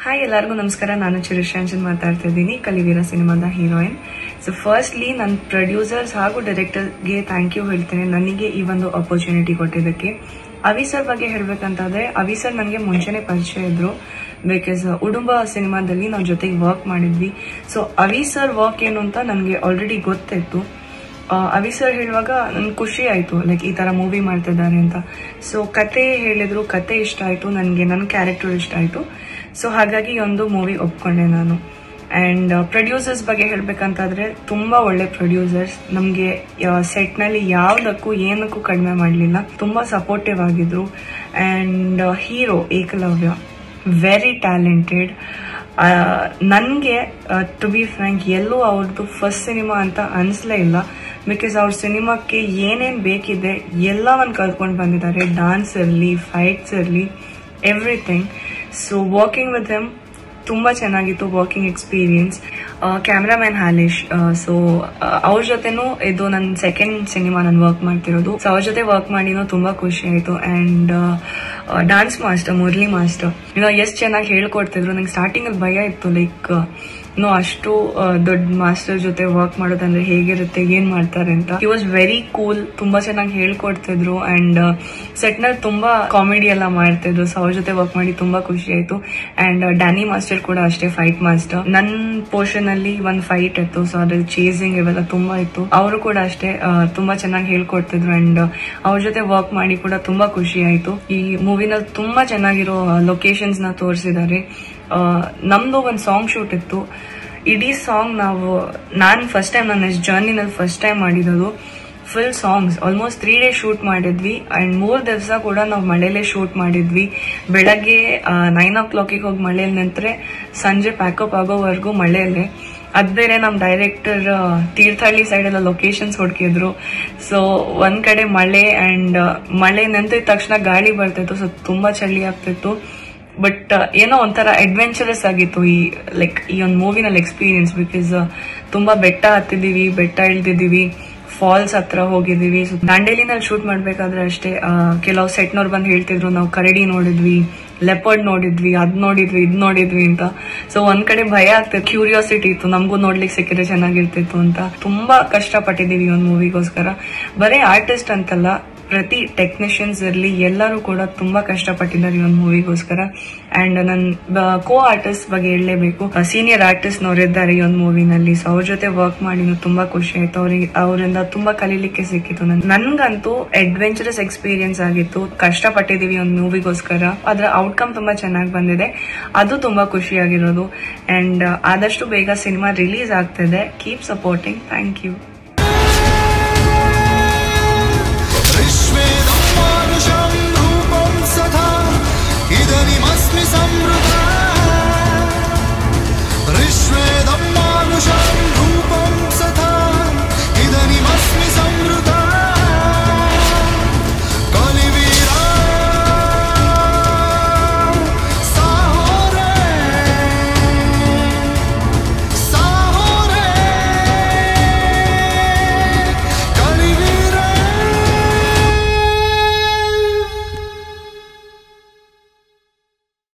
hi ಎಲ್ಲರಿಗೂ ನಮಸ್ಕಾರ ನಾನು ಚಿರುಶಾಂಚನ್ ಮಾತಾಡ್ತಾ ಇದ್ದೀನಿ ಕಲಿವೀರ ಸಿನಿಮಾದ ಹೀರೋಯಿನ್ ಸೊ ಫಸ್ಟ್ಲಿ ನನ್ನ ಪ್ರೊಡ್ಯೂಸರ್ಸ್ ಹಾಗೂ ಡೈರೆಕ್ಟರ್ಗೆ ಥ್ಯಾಂಕ್ ಯು ಹೇಳ್ತೇನೆ ನನಗೆ ಈ ಒಂದು ಅಪರ್ಚುನಿಟಿ ಕೊಟ್ಟಿದ್ದಕ್ಕೆ ಅವಿ ಸರ್ ಬಗ್ಗೆ ಹೇಳ್ಬೇಕಂತಾದ್ರೆ ಅವಿ ಸರ್ ನನಗೆ ಮುಂಚೆನೆ ಪರಿಚಯ ಇದ್ರು ಬಿಕಾಸ್ ಉಡುಂಬ ಸಿನಿಮಾದಲ್ಲಿ ನಾವು ಜೊತೆಗೆ ವರ್ಕ್ ಮಾಡಿದ್ವಿ ಸೊ ಅವಿ ಸರ್ ವರ್ಕ್ ಏನು ಅಂತ ನನಗೆ ಆಲ್ರೆಡಿ ಗೊತ್ತಿತ್ತು ಆ, ಅವಿ ಸರ್ ಹೇಳುವಾಗ ನನ್ಗೆ ಖುಷಿ ಆಯಿತು ಲೈಕ್ ಈ ಥರ ಮೂವಿ ಮಾಡ್ತಿದ್ದಾರೆ ಅಂತ ಸೊ ಕತೆ ಹೇಳಿದ್ರು ಕತೆ ಇಷ್ಟ ಆಯಿತು ನನಗೆ ನನ್ನ ಕ್ಯಾರೆಕ್ಟರ್ ಇಷ್ಟ ಆಯಿತು ಸೊ ಹಾಗಾಗಿ ಈ ಒಂದು ಮೂವಿ ಒಪ್ಕೊಂಡೆ ನಾನು ಆ್ಯಂಡ್ ಪ್ರೊಡ್ಯೂಸರ್ಸ್ ಬಗ್ಗೆ ಹೇಳಬೇಕಂತಾದ್ರೆ ತುಂಬ ಒಳ್ಳೆ ಪ್ರೊಡ್ಯೂಸರ್ಸ್ ನಮಗೆ ಸೆಟ್ನಲ್ಲಿ ಯಾವುದಕ್ಕೂ ಏನಕ್ಕೂ ಕಡಿಮೆ ಮಾಡಲಿಲ್ಲ ತುಂಬ ಸಪೋರ್ಟಿವ್ ಆಗಿದ್ರು and hero Ekalavya very talented ನನಗೆ ಟು ಬಿ ಫ್ರ್ಯಾಂಕ್ ಎಲ್ಲೂ ಅವ್ರದ್ದು ಫಸ್ಟ್ ಸಿನಿಮಾ ಅಂತ ಅನಿಸ್ಲೇ ಇಲ್ಲ ಬಿಕಾಸ್ ಅವ್ರ ಸಿನಿಮಾಕ್ಕೆ ಏನೇನು ಬೇಕಿದೆ ಎಲ್ಲವನ್ನು ಕಲ್ತ್ಕೊಂಡು ಬಂದಿದ್ದಾರೆ ಡಾನ್ಸ್ ಇರಲಿ ಫೈಟ್ಸ್ ಇರಲಿ everything so working with him ತುಂಬ ಚೆನ್ನಾಗಿತ್ತು working experience cameraman Halesh so ಅವ್ರ ಜೊತೆನೂ ಇದು ನನ್ನ ಸೆಕೆಂಡ್ ಸಿನಿಮಾ ನಾನು ವರ್ಕ್ ಮಾಡ್ತಿರೋದು ಸೊ ಅವ್ರ ಜೊತೆ ವರ್ಕ್ ಮಾಡಿನೂ ತುಂಬ ಖುಷಿ ಆಯಿತು and dance master Murali master ಇನ್ನು ಎಷ್ಟು ಚೆನ್ನಾಗಿ ಹೇಳ್ಕೊಡ್ತಿದ್ರು ನಂಗೆ ಸ್ಟಾರ್ಟಿಂಗಲ್ಲಿ ಭಯ ಇತ್ತು ಲೈಕ್ ಇನ್ನು ಅಷ್ಟು ಆ, ದೊಡ್ಡ ಮಾಸ್ಟರ್ ಜೊತೆ ವರ್ಕ್ ಮಾಡೋದಂದ್ರೆ ಹೇಗಿರುತ್ತೆ ಏನ್ ಮಾಡ್ತಾರೆ ಅಂತ ಹಿ ವಾಸ್ ವೆರಿ ಕೂಲ್ ತುಂಬಾ ಚೆನ್ನಾಗಿ ಹೇಳ್ಕೊಡ್ತಿದ್ರು ಅಂಡ್ ಸೆಟ್ ನಲ್ಲಿ ತುಂಬಾ ಕಾಮಿಡಿ ಎಲ್ಲ ಮಾಡ್ತಿದ್ರು ಸೊ ಅವ್ರ ಜೊತೆ ವರ್ಕ್ ಮಾಡಿ ತುಂಬಾ ಖುಷಿ ಆಯ್ತು ಅಂಡ್ ಡ್ಯಾನಿ ಮಾಸ್ಟರ್ ಕೂಡ ಅಷ್ಟೇ ಫೈಟ್ ಮಾಸ್ಟರ್ ನನ್ನ ಪೋರ್ಷನ್ ಅಲ್ಲಿ ಒಂದ್ ಫೈಟ್ ಇತ್ತು ಸೊ ಅದ್ರಲ್ಲಿ ಚೇಸಿಂಗ್ ಇವೆಲ್ಲ ತುಂಬಾ ಇತ್ತು ಅವರು ಕೂಡ ಅಷ್ಟೇ ಆ, ತುಂಬಾ ಚೆನ್ನಾಗಿ ಹೇಳ್ಕೊಡ್ತಿದ್ರು ಅಂಡ್ ಅವ್ರ ಜೊತೆ ವರ್ಕ್ ಮಾಡಿ ಕೂಡ ತುಂಬಾ ಖುಷಿ ಆಯ್ತು ಈ ಮೂವಿನಲ್ಲಿ ತುಂಬಾ ಚೆನ್ನಾಗಿರೋ ಲೊಕೇಶನ್ಸ್ ನ ತೋರಿಸಿದ್ದಾರೆ ನಮ್ದು ಒಂದು ಸಾಂಗ್ ಶೂಟ್ ಇತ್ತು ಇಡೀ ಸಾಂಗ್ ನಾವು ನಾನು ಫಸ್ಟ್ ಟೈಮ್ ನನ್ನ ಜರ್ನಿನಲ್ಲಿ ಫಸ್ಟ್ ಟೈಮ್ ಮಾಡಿರೋದು full songs almost three days shoot ಮಾಡಿದ್ವಿ ಅಂಡ್ ಮೂರ್ ದಿವಸ ಕೂಡ ನಾವು ಮಳೆಯಲ್ಲೇ ಶೂಟ್ ಮಾಡಿದ್ವಿ ಬೆಳಗ್ಗೆ ನೈನ್ ಓ ಕ್ಲಾಕಿಗೆ ಹೋಗಿ ಮಳೆಯಲ್ಲಿ ನಿಂತ್ರೆ ಸಂಜೆ ಪ್ಯಾಕಪ್ ಆಗೋವರೆಗೂ ಮಳೆಯಲ್ಲೇ ಅದ್ ಬೇರೆ ನಮ್ ಡೈರೆಕ್ಟರ್ ತೀರ್ಥಹಳ್ಳಿ ಸೈಡ್ ಎಲ್ಲ ಲೊಕೇಶನ್ಸ್ ಹುಡುಕಿದ್ರು ಸೊ ಒಂದ್ ಕಡೆ ಮಳೆ ಅಂಡ್ ಮಳೆ ನಿಂತಿದ ತಕ್ಷಣ ಗಾಳಿ ಬರ್ತಿತ್ತು ಸೊ ತುಂಬಾ ಚಳಿ ಆಗ್ತಿತ್ತು ಬಟ್ ಏನೋ ಒಂಥರ ಅಡ್ವೆಂಚರಸ್ ಆಗಿತ್ತು ಈ ಲೈಕ್ ಈ ಒಂದು ಮೂವಿನಲ್ಲಿ ಎಕ್ಸ್ಪೀರಿಯನ್ಸ್ ಬಿಕಾಸ್ ತುಂಬಾ ಬೆಟ್ಟ ಹತ್ತಿದೀವಿ ಬೆಟ್ಟ ಇಳ್ದಿದೀವಿ ಫಾಲ್ಸ್ ಹತ್ರ ಹೋಗಿದೀವಿ ಸೊ ದಾಂಡೇಲಿನಲ್ಲಿ ಶೂಟ್ ಮಾಡ್ಬೇಕಾದ್ರೆ ಅಷ್ಟೇ ಆ, ಕೆಲವು ಸೆಟ್ನವ್ರು ಬಂದು ಹೇಳ್ತಿದ್ರು ನಾವು ಕರಡಿ ನೋಡಿದ್ವಿ ಲೆಪರ್ಡ್ ನೋಡಿದ್ವಿ ಅದ್ ನೋಡಿದ್ವಿ ಇದ್ ನೋಡಿದ್ವಿ ಅಂತ ಸೊ ಒಂದ್ ಕಡೆ ಭಯ ಆಗ್ತದೆ ಕ್ಯೂರಿಯಾಸಿಟಿ ಇತ್ತು ನಮಗೂ ನೋಡ್ಲಿಕ್ಕೆ ಸಿಕ್ಕಿದ್ರೆ ಚೆನ್ನಾಗಿರ್ತಿತ್ತು ಅಂತ ತುಂಬಾ ಕಷ್ಟಪಟ್ಟಿದೀವಿ ಈ ಒಂದು ಮೂವಿಗೋಸ್ಕರ ಬರೀ ಆರ್ಟಿಸ್ಟ್ ಅಂತಲ್ಲ ಪ್ರತಿ ಟೆಕ್ನಿಷಿಯನ್ಸ್ ಇರಲಿ ಎಲ್ಲರೂ ಕೂಡ ತುಂಬಾ ಕಷ್ಟಪಟ್ಟಿದ್ದಾರೆ ಈ ಒಂದು ಮೂವಿಗೋಸ್ಕರ ಅಂಡ್ ನನ್ನ ಕೋ ಆರ್ಟಿಸ್ಟ್ ಬಗ್ಗೆ ಹೇಳಲೇಬೇಕು ಸೀನಿಯರ್ ಆರ್ಟಿಸ್ಟ್ ನವರಿದ್ದಾರೆ ಈ ಒಂದು ಮೂವಿನಲ್ಲಿ ಸೊ ಅವ್ರ ಜೊತೆ ವರ್ಕ್ ಮಾಡಿ ತುಂಬಾ ಖುಷಿ ಆಯ್ತು ಅವ್ರಿಗೆ ಅವರಿಂದ ತುಂಬಾ ಕಲೀಲಿಕ್ಕೆ ಸಿಕ್ಕಿತ್ತು ನನ್- ನನ್ಗಂತೂ ಅಡ್ವೆಂಚರಸ್ ಎಕ್ಸ್ಪೀರಿಯನ್ಸ್ ಆಗಿತ್ತು ಕಷ್ಟಪಟ್ಟಿದೀವಿ ಒಂದು ಮೂವಿಗೋಸ್ಕರ ಅದರ ಔಟ್ಕಮ್ ತುಂಬಾ ಚೆನ್ನಾಗಿ ಬಂದಿದೆ ಅದು ತುಂಬಾ ಖುಷಿಯಾಗಿರೋದು ಅಂಡ್ ಆದಷ್ಟು ಬೇಗ ಸಿನಿಮಾ ರಿಲೀಸ್ ಆಗ್ತಿದೆ ಕೀಪ್ ಸಪೋರ್ಟಿಂಗ್ ಥ್ಯಾಂಕ್ ಯು ವಿಶ್ವೇ